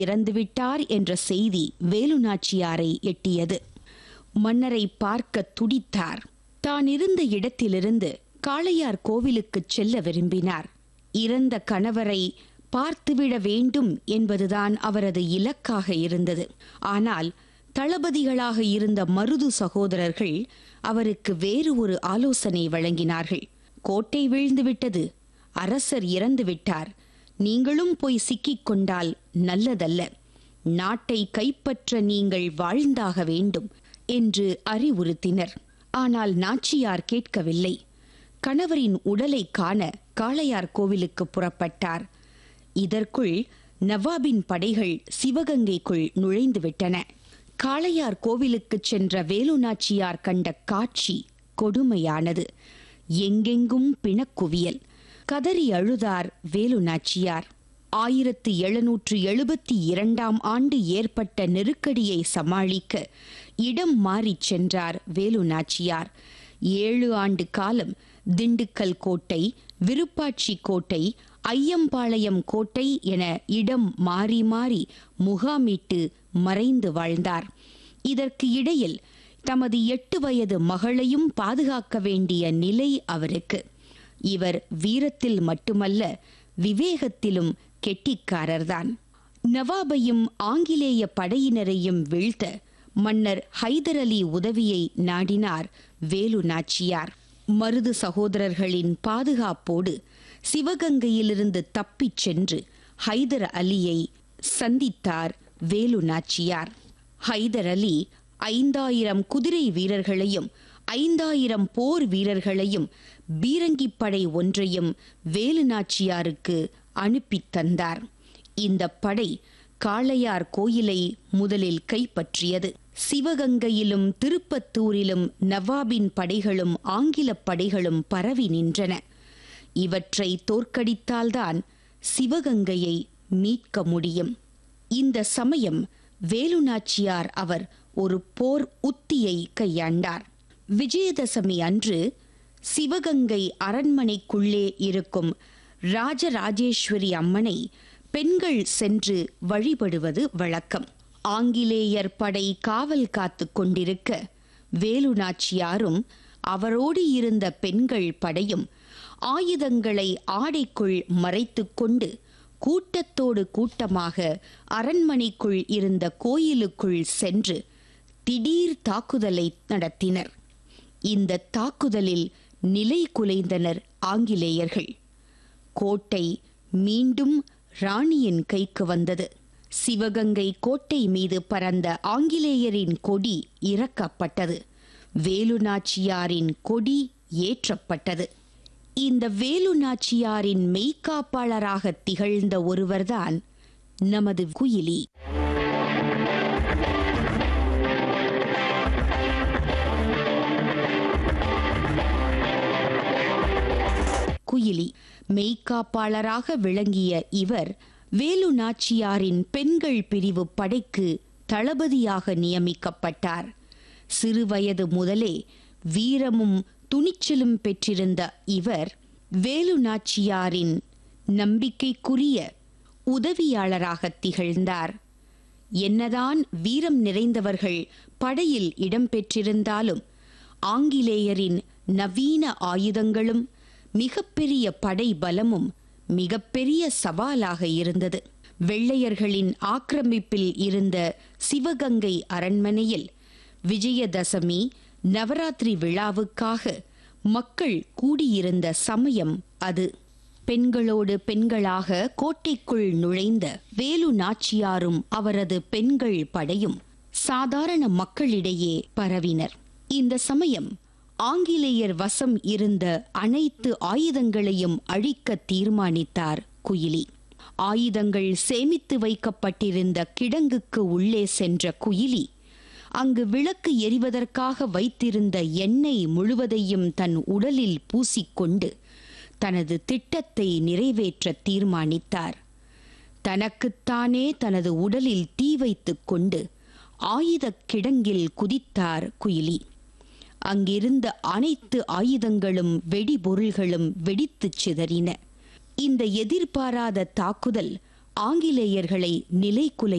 இறந்துவிட்டார் என்ற செய்தி வேலுநாச்சியாரை எட்டியது மன்னரை பார்க்க துடித்தார் தான் இருந்த இடத்திலிருந்து காளையார் கோவிலுக்குச் செல்ல விரும்பினார் இறந்த கணவரை பார்த்துவிட வேண்டும் என்பதுதான் அவரது இலக்காக இருந்தது ஆனால் தளபதிகளாக இருந்த மருது சகோதரர்கள் அவருக்கு வேறு ஒரு ஆலோசனை வழங்கினார்கள் கோட்டை வீழ்ந்துவிட்டது அரசர் இறந்து விட்டார் நீங்களும் போய் சிக்கிக் கொண்டால் நல்லதல்ல நாட்டை கைப்பற்ற நீங்கள் வாழ்ந்தாக வேண்டும் என்று அறிவுறுத்தினர் ஆனால் நாச்சியார் கேட்கவில்லை கணவரின் உடலை காண காளையார் கோவிலுக்கு புறப்பட்டார் இதற்குள் நவாபின் படைகள் சிவகங்கைக்குள் நுழைந்துவிட்டன காளையார் கோவிலுக்குச் சென்ற வேலுநாச்சியார் கண்ட காட்சி கொடுமையானது எங்கெங்கும் பிணக்குவியல் கதறி அழுதார் வேலுநாச்சியார் ஆயிரத்து எழுநூற்று எழுபத்தி இரண்டாம் ஆண்டு ஏற்பட்ட நெருக்கடியை சமாளிக்க இடம் மாறிச் சென்றார் வேலுநாச்சியார் ஏழு ஆண்டு காலம் திண்டுக்கல் கோட்டை விருப்பாட்சி கோட்டை ஐயம்பாளையம் கோட்டை என இடம் மாறி மாறி முகாமிட்டு மறைந்து வாழ்ந்தார் இதற்கு இடையில் தமது எட்டு வயது மகளையும் பாதுகாக்க வேண்டிய நிலை அவருக்கு இவர் வீரத்தில் மட்டுமல்ல விவேகத்திலும் கெட்டிக்காரர்தான் நவாபையும் ஆங்கிலேய படையினரையும் வீழ்த்த மன்னர் ஹைதர் அலி உதவியை நாடினார் வேலு நாச்சியார் மருது சகோதரர்களின் பாதுகாப்போடு சிவகங்கையிலிருந்து தப்பிச் சென்று ஹைதர் அலியை சந்தித்தார் வேலு நாச்சியார் ஹைதர் அலி ஐந்தாயிரம் குதிரை வீரர்களையும் ஐந்தாயிரம் போர் வீரர்களையும் பீரங்கிப்படை ஒன்றையும் வேலு நாச்சியாருக்கு அனுப்பித் தந்தார் இந்த படை காளையார் கோயிலை முதலில் கைப்பற்றியது சிவகங்கையிலும் திருப்பத்தூரிலும் நவாபின் படைகளும் ஆங்கிலப் படைகளும் பரவி நின்றன இவற்றை தோற்கடித்தால்தான் சிவகங்கையை மீட்க முடியும் இந்த சமயம் வேலுநாச்சியார் அவர் ஒரு போர் உத்தியை கையாண்டார் விஜயதசமி அன்று சிவகங்கை அரண்மனைக்குள்ளே இருக்கும் ராஜராஜேஸ்வரி அம்மனை பெண்கள் சென்று வழிபடுவது வழக்கம் ஆங்கிலேயர் படை காவல் காத்து கொண்டிருக்க வேலுநாச்சியாரும் அவரோடு இருந்த பெண்கள் படையும் ஆயுதங்களை ஆடைக்குள் மறைத்துக்கொண்டு கூட்டத்தோடு கூட்டமாக அரண்மனைக்குள் இருந்த கோயிலுக்குள் சென்று திடீர் தாக்குதலை நடத்தினர் இந்த தாக்குதலில் நிலை குலைந்தனர் ஆங்கிலேயர்கள் கோட்டை மீண்டும் ராணியின் கைக்கு வந்தது சிவகங்கை கோட்டை மீது பறந்த ஆங்கிலேயரின் கொடி இறக்கப்பட்டது வேலுநாச்சியாரின் கொடி ஏற்றப்பட்டது இந்த வேலுநாச்சியாரின் மெய்க்காப்பாளராக திகழ்ந்த ஒருவர்தான் நமது குயிலி குயிலி மெய்க்காப்பாளராக விளங்கிய இவர் வேலு நாச்சியாரின் பெண்கள் பிரிவு படைக்கு தளபதியாக நியமிக்கப்பட்டார் சிறுவயது முதலே வீரமும் துணிச்சலும் பெற்றிருந்த இவர் வேலு நாச்சியாரின் நம்பிக்கைக்குரிய உதவியாளராக திகழ்ந்தார் என்னதான் வீரம் நிறைந்தவர்கள் படையில் இடம்பெற்றிருந்தாலும் ஆங்கிலேயரின் நவீன ஆயுதங்களும் மிகப்பெரிய படை பலமும் மிகப்பெரிய சவாலாக இருந்தது வெள்ளையர்களின் ஆக்கிரமிப்பில் இருந்த சிவகங்கை அரண்மனையில் விஜயதசமி நவராத்திரி விழாவுக்காக மக்கள் கூடியிருந்த சமயம் அது பெண்களோடு பெண்களாக கோட்டைக்குள் நுழைந்த வேலு நாச்சியாரும் அவரது பெண்கள் படையும் சாதாரண மக்களிடையே பரவினர் இந்த சமயம் ஆங்கிலேயர் வசம் இருந்த அனைத்து ஆயுதங்களையும் அழிக்க தீர்மானித்தார் குயிலி ஆயுதங்கள் சேமித்து வைக்கப்பட்டிருந்த கிடங்குக்கு உள்ளே சென்ற குயிலி அங்கு விளக்கு எரிவதற்காக வைத்திருந்த எண்ணெய் முழுவதையும் தன் உடலில் பூசிக்கொண்டு தனது திட்டத்தை நிறைவேற்ற தீர்மானித்தார் தனக்குத்தானே தனது உடலில் தீ வைத்துக் கொண்டு ஆயுதக் கிடங்கில் குதித்தார் குயிலி அங்கிருந்த அனைத்து ஆயுதங்களும் வெடிபொருள்களும் வெடித்துச் சிதறின இந்த எதிர்பாராத தாக்குதல் ஆங்கிலேயர்களை நிலைக்குலை